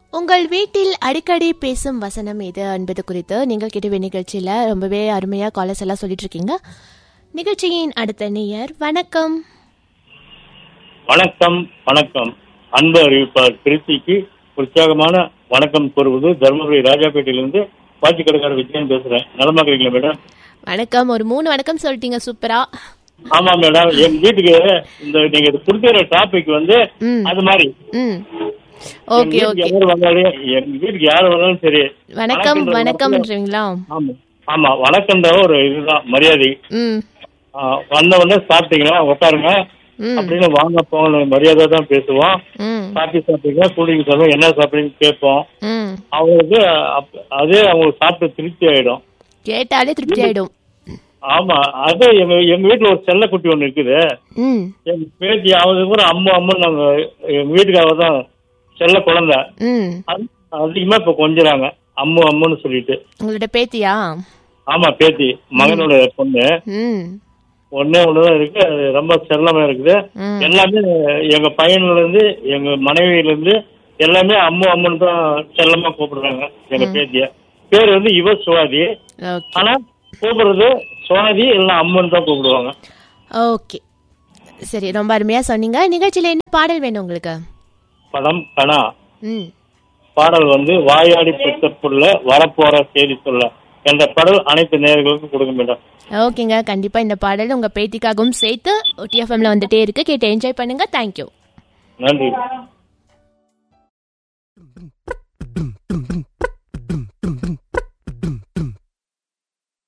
உங்கள் வீட்டில் அடிக்கடி பேசும் வசனம் எது என்பது குறித்து நீங்கள் கிட்டவே நிகழ்ச்சியில் ரொம்பவே அருமையாக காலர்ஸ் எல்லாம் சொல்லிட்டு இருக்கீங்க நிகழ்ச்சியின் அடுத்த நேயர் வணக்கம் வணக்கம் வணக்கம் அன்பு அறிவிப்பாளர் திருச்சிக்கு உற்சாகமான வணக்கம் கூறுவது தருமபுரி ராஜாப்பேட்டையிலிருந்து பாட்டி கடைக்கார விஜயன் பேசுறேன் நலமா இருக்கிறீங்களா மேடம் வணக்கம் ஒரு மூணு வணக்கம் சொல்லிட்டீங்க சூப்பரா ஆமா மேடம் எங்க வீட்டுக்கு இந்த நீங்க கொடுத்துற டாபிக் வந்து ம். அது மாதிரி ம் எங்க ஓகே வீட்டுக்கு ஓகே யார் வந்தாலும் எங்க வீட்டுக்கு யார் வந்தாலும் சரி வணக்கம் வணக்கம்ன்ற வணக்கம்ன்றீங்களா ஆமா ஆமா வணக்கம்ன்ற ஒரு இதுதான் மரியாதை ம் ஆ, வந்த உடனே சாப்பிட்டீங்களா உட்காருங்க ம் அப்படின்னு வாங்க போங்க மரியாதை தான் பேசுவோம் ம் காஃபி சாப்பிட்டீங்க கூலிங் சொல்லுவோம் என்ன சாப்பிட்டீங்கன்னு கேட்போம் ம் அவங்களுக்கு அப்- அதே அவங்களுக்கு சாப்பிட்டு திருப்தி ஆயிடும் கேட்டாலே திருப்தி ஆயிடும் ஆமா அது எங்க எங்க வீட்டுல ஒரு செல்லக்குட்டி ஒண்ணு இருக்குது ம் எங்க பேத்தி அவங்க கூட அம்மா அம்மா நாங்க எங்க வீட்டுக்காக தான் செல்ல குழந்தை ம் அது அதிகமா இப்ப கொஞ்சறாங்க அம்மு அம்முன்னு சொல்லிட்டு உங்களோட பேத்தியா ஆமா பேத்தி மகனோட பொண்ணு ம் ஒன்னே ஒண்ணுதான் இருக்கு அது ரொம்ப செல்லமா இருக்குது ம் எல்லாமே எங்க பையன்ல இருந்து எங்க மனைவியில இருந்து எல்லாமே அம்மு அம்மன் தான் செல்லமா கூப்பிடுறாங்க எங்க பேத்திய பேர் வந்து இவ சுவாதி ஓகே ஆனா கூப்பிடுறது சுவாதி இல்லைன்னா அம்மன் தான் கூப்பிடுவாங்க ஓகே சரி ரொம்ப அருமையா சொன்னீங்க நிகழ்ச்சியில என்ன பாடல் வேணும் உங்களுக்கு படம் கணா ம் பாடல் வந்து வாயாடி புத்தப்புள்ள வரப்போற செய்தி சொல்ல என்ற பாடல் அனைத்து நேயர்களுக்கும் கொடுக்க மேடம் ஓகேங்க கண்டிப்பா இந்த பாடல் உங்க பேத்திக்காகவும் சேர்த்து டிஎஃப்எம்ல வந்துட்டே இருக்கு கேட்டு என்ஜாய் பண்ணுங்க தேங்க்யூ நன்றி